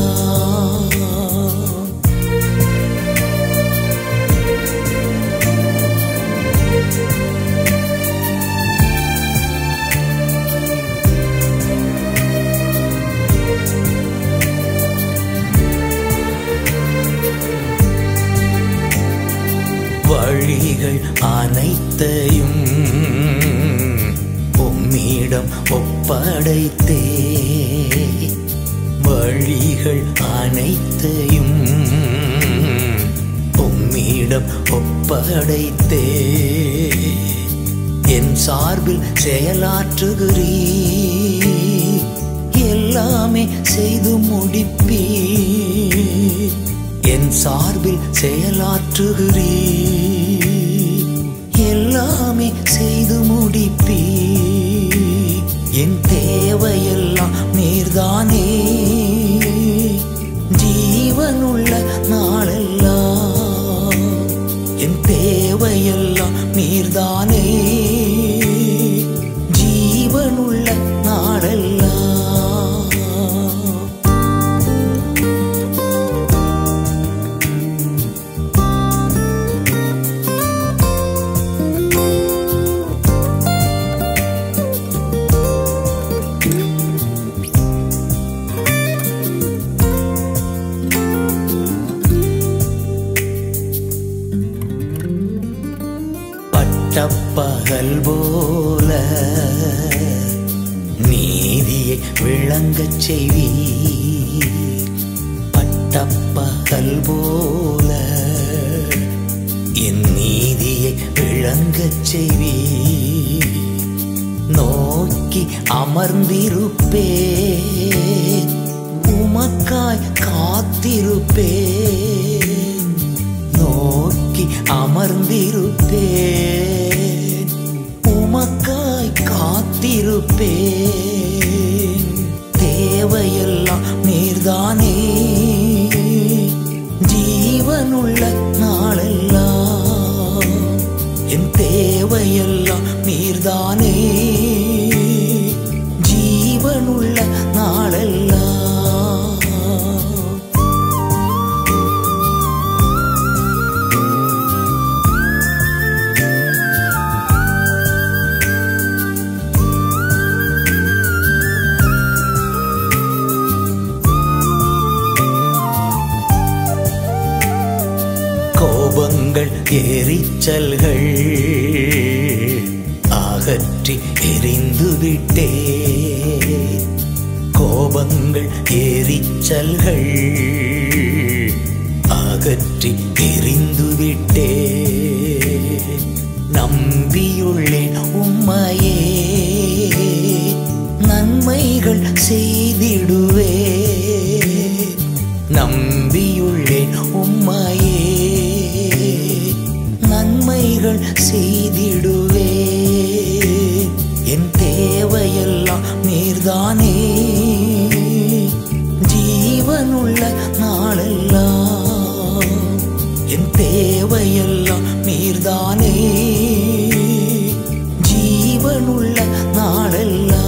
வழிகள் அனைத்தையும் உம்மிடம் ஒப்படைத்தே வழிகள் அனைத்தையும் உம்மிடம் ஒப்படைத்தே என் சார்பில் செயலாற்றுகிறீ எல்லாமே செய்து முடிப்பீ என் சார்பில் செயலாற்றுகிறீ எல்லாமே செய்து முடிப்பீ என் தேவையெல்லாம் நீர்தானே ஜீவனுள்ள நாளெல்லாம் என் தேவையெல்லாம் நீர்தானே ஜீவனுள்ள நாளெல்லாம் பட்டப்பகல் போல நீதியை விளங்கச் செய்வீ பட்டப்பகல் போல என் நீதியை விளங்கச் செய்வீ நோக்கி அமர்ந்திருப்பே உமக்காய் காத்திருப்பேன் நோக்கி அமர்ந்திருப்பேன் உமக்காய் காத்திருப்பேன் தேவையெல்லாம் நீர்தானே ஜீவனுள்ள நாளெல்லாம் என் தேவையெல்லாம் நீர்தானே ஜீவனுள்ள நாளெல்லாம் கோபங்கள் எரிச்சல்கள் அகற்றி எரிந்து விட்டே கோபங்கள் எரிச்சல்கள் அகற்றி எரிந்து விட்டே நம்பியுள்ளேன் உம்மையே நன்மைகள் செய்திடுவே நம்பியுள்ளேன் உம்மையே நன்மைகள் செய்திடுவே என் தேவையெல்லாம் நீர்தானே ஜீவனுள்ள நாளெல்லாம் என் தேவையெல்லாம் நீர்தானே ஜீவனுள்ள நாளெல்லாம்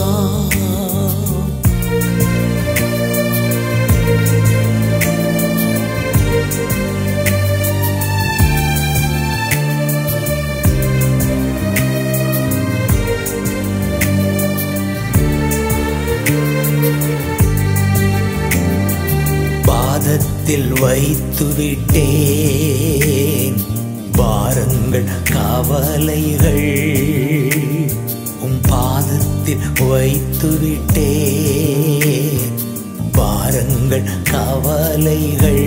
பாதத்தில் வைத்து விட்டேன் பாரங்கள் கவலைகள் உம் பாதத்தில் வைத்து விட்டேன் பாரங்கள் கவலைகள்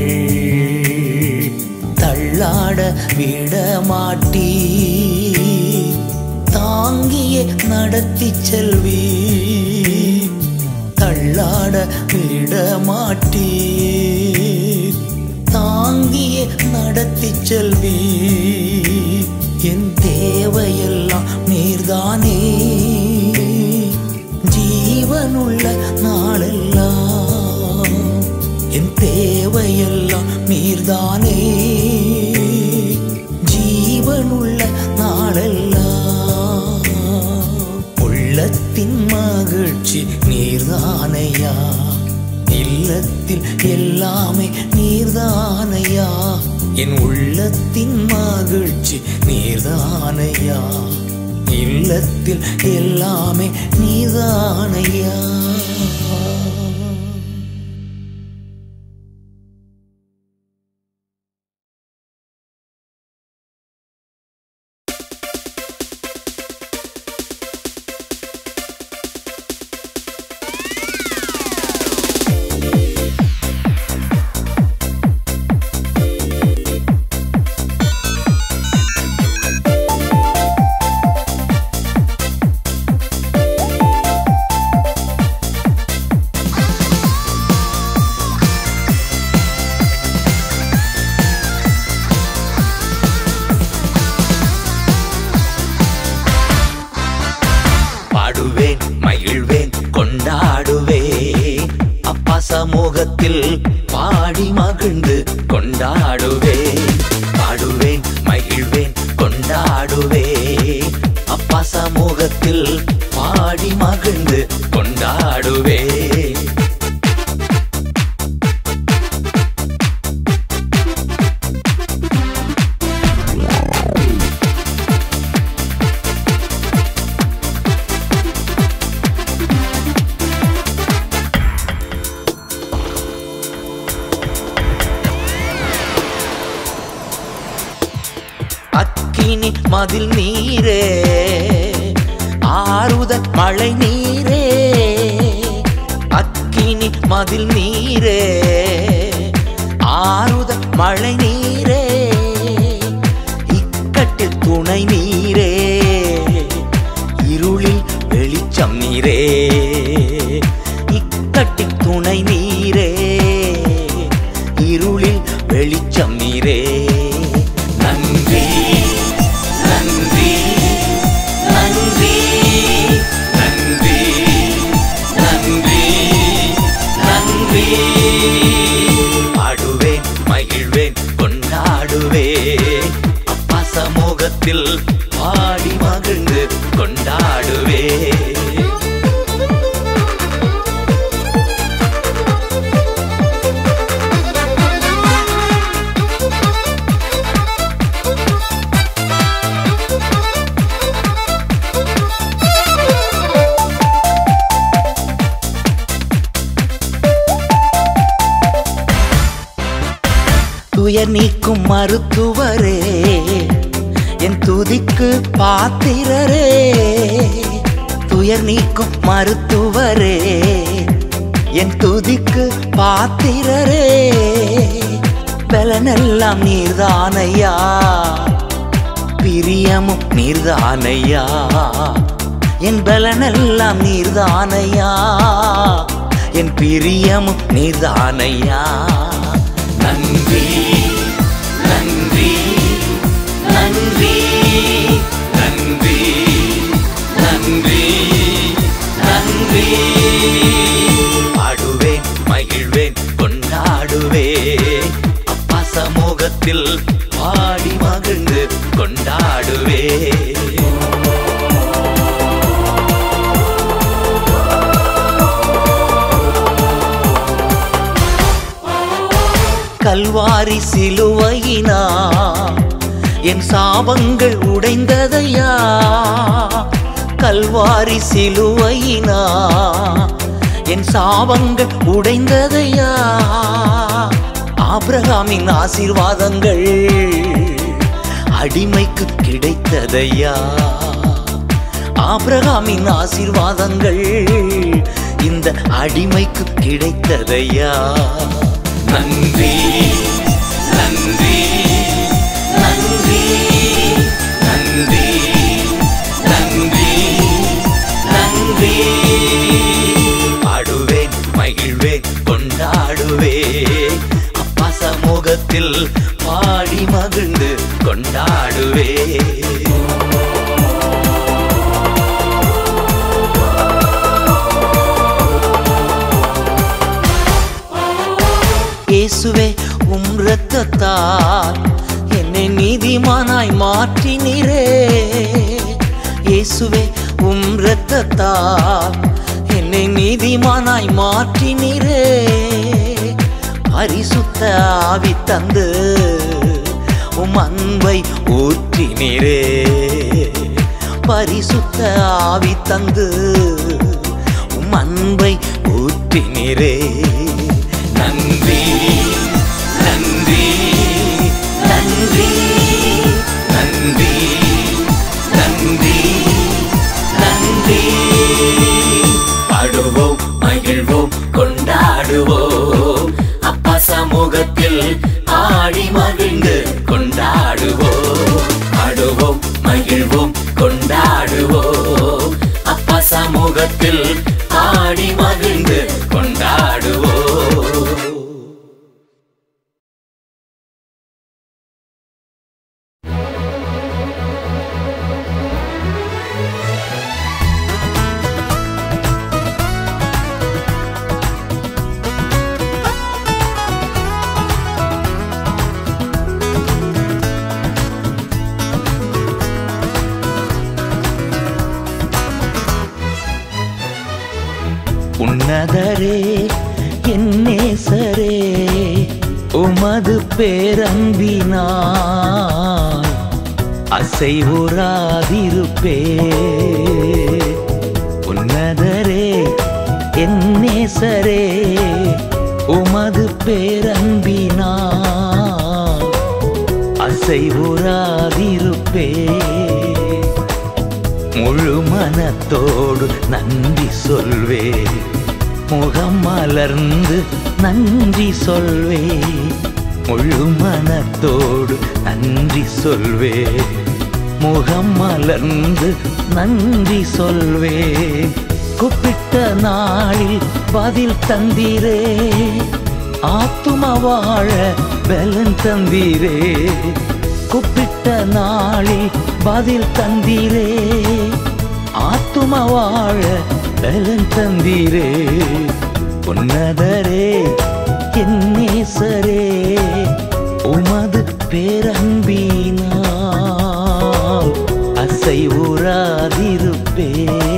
தள்ளாட விட மாட்டீ தாங்கியே நடத்தி செல்வீ தள்ளாட விட மாட்டீர் தாங்கியே நடத்தி செல்வி என் தேவையெல்லாம் நீர்தானே ஜீவனுள்ள நாளெல்லாம் என் தேவையெல்லாம் நீர்தானே ஜீவனுள்ள நாளெல்லாம் உள்ளத்தின் மகிழ்ச்சி நீர்தானையா இல்லத்தில் எல்லாமே நீர்தானையா என் உள்ளத்தின் மகிழ்ச்சி நீர்தானையா இல்லத்தில் எல்லாமே நீர்தானையா சமூகத்தில் பாடி மகிழ்ந்து கொண்டாடுவேன் பாடுவேன் மகிழ்வேன் கொண்டாடுவேன் அப்பா சமூகத்தில் பாடி மகிழ்ந்து கொண்டாடுவேன் அக்கினி மதில் நீரே ஆறுதல் மழை நீரே அக்கினி மதில் நீரே ஆறுதல் மழை நீரே இக்கட்டில் துணை நீரே இருளில் வெளிச்சம் நீரே இக்கட்டில் துணை நீரே இருளில் வெளிச்சம் நீரே நன்றி நன்றி நன்றி நன்றி நன்றி நன்றி பாடுவேன் மகிழ்வேன் கொண்டாடுவேன் அப்பா சமூகத்தில் பாடி மகிழ்ந்து கொண்டாடுவேன் துயர் நீக்கும் மருத்துவரே என் துதிக்கு பாத்திரரே துயர் நீக்கும் மருத்துவரே என் துதிக்கு பாத்திரரே பலனெல்லாம் நீர்தானையா பிரியமும் நீர்தானையா என் பலனெல்லாம் நீர்தானையா என் பிரியமும் நீர்தானையா நன்றி நன்றி நன்றி நன்றி நன்றி நன்றி பாடுவேன் மகிழ்வேன் கொண்டாடுவேன் அப்பா சமூகத்தில் பாடி மகிழ்ந்து கொண்டாடுவேன் கல்வாரி சிலுவையினா என் சாபங்கள் உடைந்ததையா கல்வாரி சிலுவையினா என் சாபங்கள் உடைந்ததையா ஆபிரகாமின் ஆசீர்வாதங்கள் அடிமைக்கு கிடைத்ததையா ஆபிரகாமின் ஆசீர்வாதங்கள் இந்த அடிமைக்கு கிடைத்ததையா நன்றி நன்றி நன்றி நன்றி நன்றி நன்றி பாடுவேன் மகிழ்வேன் கொண்டாடுவேன் அப்பா சமூகத்தில் பாடி மகிழ்ந்து கொண்டாடுவேன் இயேசுவே உம் இரத்தத்தால் என்னை நீதிமானாய் மாற்றினீரே இயேசுவே உம் இரத்தத்தால் என்னை நீதிமானாய் மாற்றினீரே பரிசுத்த ஆவி தந்து உம் அன்பை ஊற்றினீரே பரிசுத்த ஆவி தந்து உம் அன்பை ஊற்றினீரே நன்றி நன்றி நன்றி நன்றி நன்றி நன்றி பாடுவோம் மகிழ்வோம் கொண்டாடுவோம் அப்பா சமூகத்தில் ஆடி மகிழ்ந்து கொண்டாடுவோம் பாடுவோம் மகிழ்வோம் கொண்டாடுவோம் அப்பா சமூகத்தில் ஆடி மகிழ்ந்து கொண்டாடுவோம் உன்னதரே என் நேசரே உமது பேரன்பினால் அசைவுறாதிருப்பே உன்னதரே என் நேசரே உமது பேரன்பினால் அசைவுறாதிருப்பே முழு மனத்தோடு நன்றி சொல்வே முகம் மலர்ந்து நன்றி சொல்வே முழு மனத்தோடு நன்றி சொல்வே முகம் மலர்ந்து நன்றி சொல்வே கூப்பிட்ட நாளில் பதில் தந்தீரே ஆத்தும வாழ பலன் தந்தீரே கூப்பிட்ட நாளில் பதில் தந்தீரே ஆத்தும வாழ பலன் தந்தீரே உன்னதரே என் நேசரே உமது பேரன்பினால் அசைவுறாதிருப்பே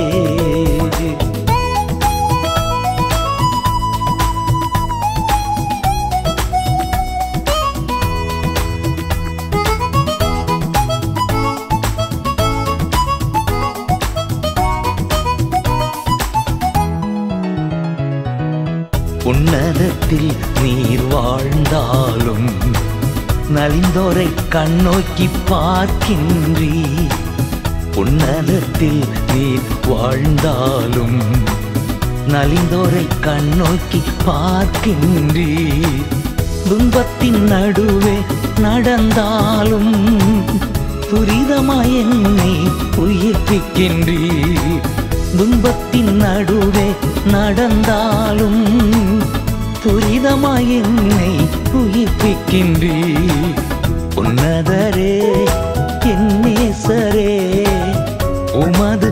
உன்னதத்தில் நீர் வாழ்ந்தாலும் நலிந்தோரை கண்ணோக்கி பார்க்கின்றீ உன்னதத்தில் நீர் வாழ்ந்தாலும் நலிந்தோரை கண்ணோக்கி பார்க்கின்றீ துன்பத்தின் நடுவே நடந்தாலும் துரிதமாய் என்னை உயிர்ப்பிக்கின்றீ துன்பத்தின் நடுவே நடந்தாலும் துரிதமாய் என்னை உயிர்ப்பிக்கின்றீ உன்னதரே என் நேசரே உமது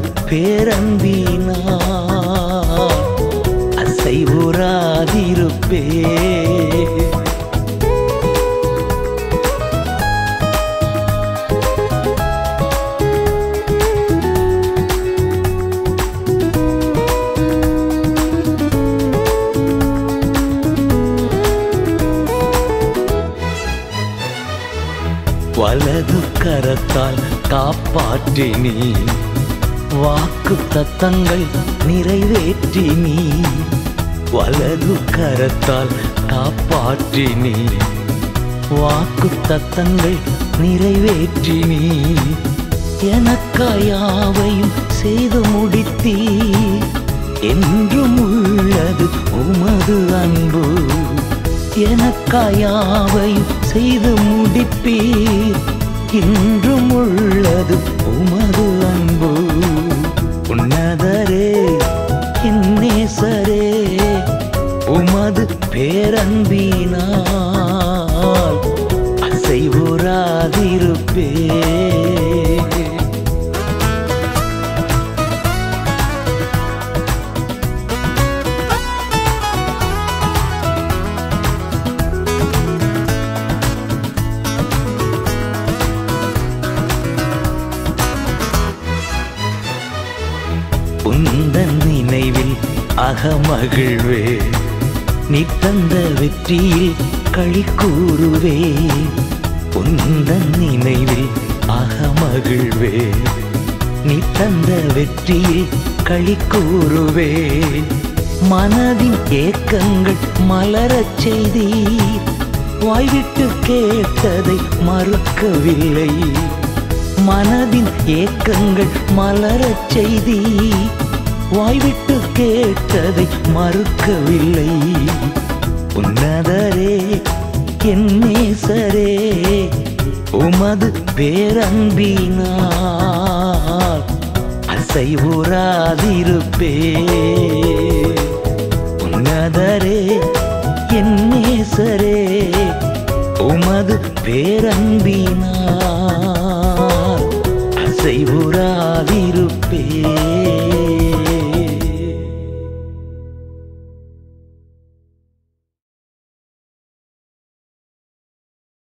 பேரன்பினால் அசைவுறாதிருப்பே வலது கரத்தால் காப்பாற்றினி வாக்கு தத்தங்கள் நிறைவேற்றினி வலது கரத்தால் காப்பாற்றினி வாக்கு தத்தங்கள் நிறைவேற்றினி எனக்காயாவையும் செய்து முடித்தீ என்றும் உள்ளது உமது அன்பு எனக்காயாவையும் செய்து முடிப்பீர் இன்றும் உள்ளது உமது அன்பு உன்னதரே என் நேசரே உமது பேரன்பினால் அசைவுறாதிருப்பே உந்தன் நினைவில் அகமகிழ்வே நீ தந்த வெற்றியில் களி கூறுவே உந்தன் நினைவில் அகமகிழ்வே நீ தந்த வெற்றியில் களி கூறுவே மனதின் ஏக்கங்கள் மலரச் செய்தீர் வாய்விட்டு கேட்டதை மறுக்கவில்லை மனதின் ஏக்கங்கள் மலரச் செய்தி வாய்விட்டு கேட்டதை மறுக்கவில்லை உன்னதரே என் நேசரே உமது பேரன்பினால் அசைவுறாதிருப்பே உன்னதரே என் நேசரே உமது பேரன்பினால்